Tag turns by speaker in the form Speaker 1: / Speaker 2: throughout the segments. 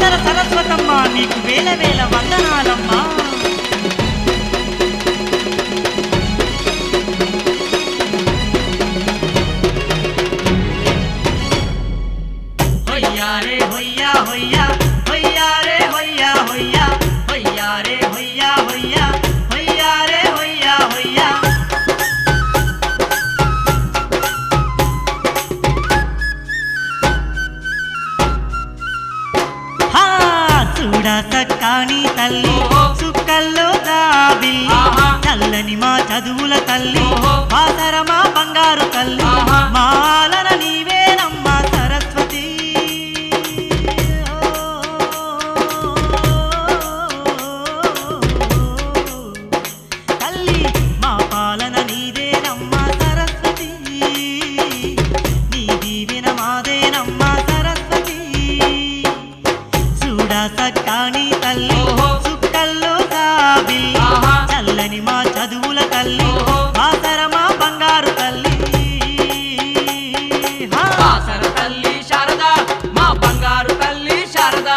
Speaker 1: బాసర సరస్వతమ్మ నీకు వేల వేల వందనాలమ్మా హొయ్యా రే హొయ్యా హొయ్యా హొయ్యా రే హొయ్యా హొయ్యా హొయ్యా రే హొయ్యా హొయ్యా హొయ్యా రే హొయ్యా హొయ్యా హా చూడా సక్కాని తల్లి
Speaker 2: ఓహో.
Speaker 1: సుక్కల్లో దాబి
Speaker 2: ఆహా.
Speaker 1: చల్లని మా చదువుల తల్లి
Speaker 2: ఓహో.
Speaker 1: బాసర మా బంగారు తల్లి
Speaker 2: ఆహా.
Speaker 1: మాలన నీవేనమ్మా సరస్వతి తల్లి మా పాలన నీదేనమ్మా సరస్వతి నీ దీవెన మాదేనమ్మా సరస్వతి చూడా సక్కాని తల్లి
Speaker 2: ఓహో.
Speaker 1: సుక్కల్లో దాబి
Speaker 2: ఆహా.
Speaker 1: చల్లని మా చదువుల తల్లి
Speaker 2: ఓహో.
Speaker 1: బాసర మా బంగారు తల్లి హా.
Speaker 2: బాసర తల్లి శారద మా బంగారు తల్లి శారద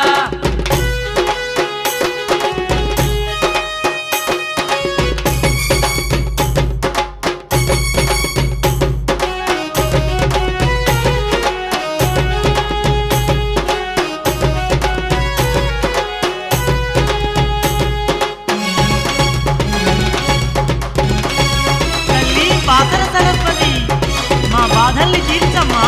Speaker 1: తల్లి బాసర సరస్వతి మా బాధల్ని తీర్చమ్మా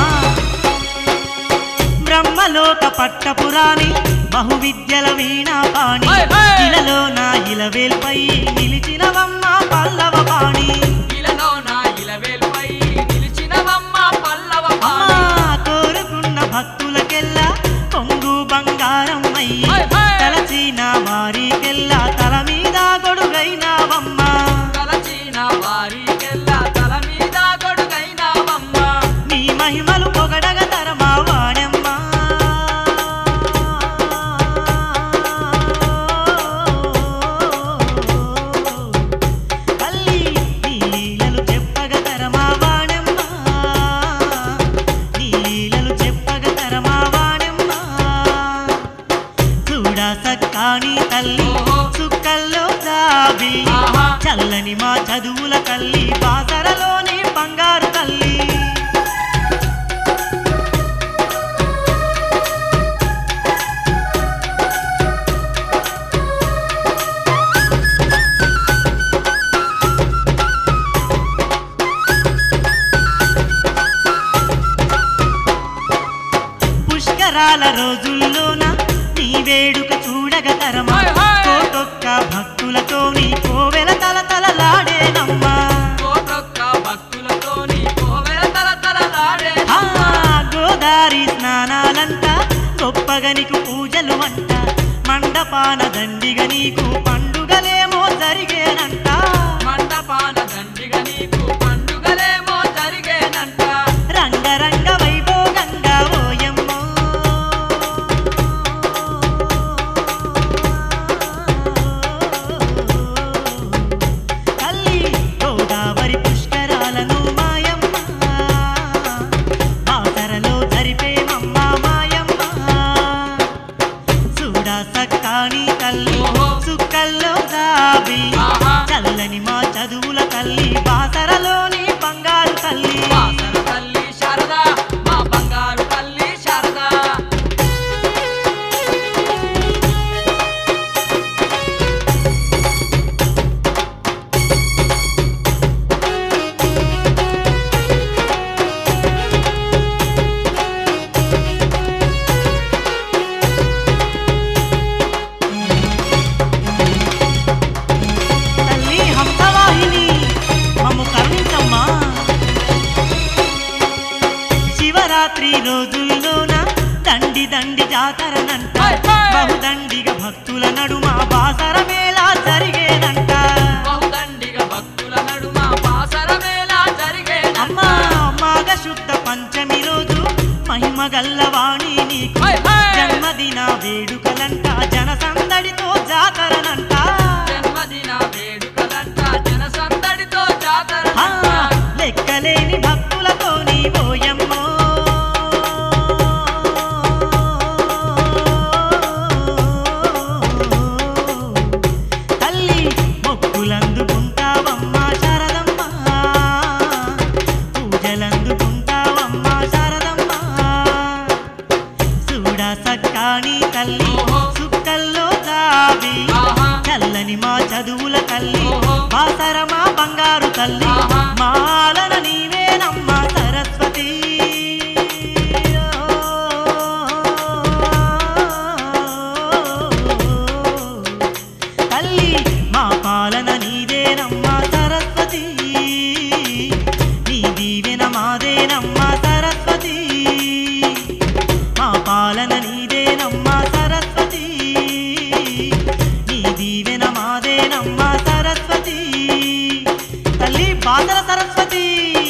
Speaker 1: బ్రహ్మలోక పట్టపురాణి బహువిద్యల వీణా పాణి
Speaker 2: హై, హై!
Speaker 1: ఇలలో నా ఇలవేల్పై నిలిచినవమ్మ పల్లవ పాణి
Speaker 2: ఇలలో నా ఇలవేల్పై నిలిచినవమ్మ పల్లవ
Speaker 1: అమ్మా
Speaker 2: పాణి.
Speaker 1: కోరుకున్న భక్తులకెల్లా కొంగు బంగారం అయ్యి
Speaker 2: హై, హై!
Speaker 1: తలచిన వారికెల్లా తల మీద గొడుగైనావమ్మా
Speaker 2: తలచిన వారికెల్లా తల మీద గొడుగైనావమ్మ
Speaker 1: నీ మహిమలు పొగడగ తరమా వాడమ్మా తల్లి నీ లీలలు చెప్పగ తరమా వాడమ్మా నీ లీలలు చెప్పగ తరమా వాడమ్మా చూడా సక్కాని తల్లి
Speaker 2: ఓహో.
Speaker 1: సుక్కల్లో దాబి
Speaker 2: ఆహా.
Speaker 1: చల్లని మా చదువుల తల్లి బాసరలోని బంగారు తల్లి పుష్కరాల రోజుల్లోన నీ వేడుక చూడగ తరమా
Speaker 2: హై, హై!
Speaker 1: కోటొక్క భక్తులతో నీ కోవెల తల తలలాడేనమ్మా
Speaker 2: కోటొక్క భక్తులతోని కోవెల తల తలలాడే
Speaker 1: ఆ గోదారి స్నానాలంట గొప్పగా నీకు పూజలు అంట మండపాన దండిగ నీకు పండుగలేమో జరిగేనంట
Speaker 2: మండపాన దండిగా నీకు పండుగలేమో జరిగేనంట
Speaker 1: రంగరంగ వైభోగంగా ఓయమ్మో తల్లి గోదావరి పుష్కరాలను మాయమ్మ బాసరలో జరిపేమమ్మ మాయమ్మ చూడా సక్కాని తల్లి
Speaker 2: ఓహో.
Speaker 1: సుక్కల్లో దాబి
Speaker 2: ఆహా.
Speaker 1: చల్లని మా చదువుల తల్లి బాసరలోని బంగారు తల్లి
Speaker 2: బాసర తల్లి శారద మా బంగారు తల్లి శారద
Speaker 1: తల్లి హంసవాహిని మమ్ము కరుణించమ్మా శివరాత్రి రోజుల్లోన దండి దండి జాతరనంట
Speaker 2: హై, హై!
Speaker 1: బహుదండిగ భక్తుల నడుమ బాసర మేళ జరిగేనంట
Speaker 2: బహుదండిగా భక్తుల నడుమ బాసర మేళ జరిగేనంట
Speaker 1: అమ్మా మాఘ శుద్ధ పంచమి రోజు మహిమ గల్లవాణి నీకు
Speaker 2: హై, హై!
Speaker 1: జన్మదిన వేడుకలంట జన సందడితో జాతరనంట
Speaker 2: జన్మదిన వేడుకలంట జన సందడితో
Speaker 1: ఆ,
Speaker 2: జాతర
Speaker 1: లెక్కలేని భక్తులతో నీ ఓయమ్మో తల్లి
Speaker 2: ఓహో.
Speaker 1: సుక్కల్లో దావి
Speaker 2: ఆహా.
Speaker 1: చల్లని మా చదువుల తల్లి
Speaker 2: ఓహో.
Speaker 1: బాసర మా బంగారు తల్లి
Speaker 2: ఆహా.
Speaker 1: మాలన నీవేనమ్మ సరస్వతి తల్లి మా పాలన నీదేనమ్మ సరస్వతి నీ దీవెన మాదేనమ్మ సరస్వతి మా పాలన నీదేనమ్మ సరస్వతి నీ దీవెన మాదేనమ్మ సరస్వతి తల్లి బాదర సరస్వతి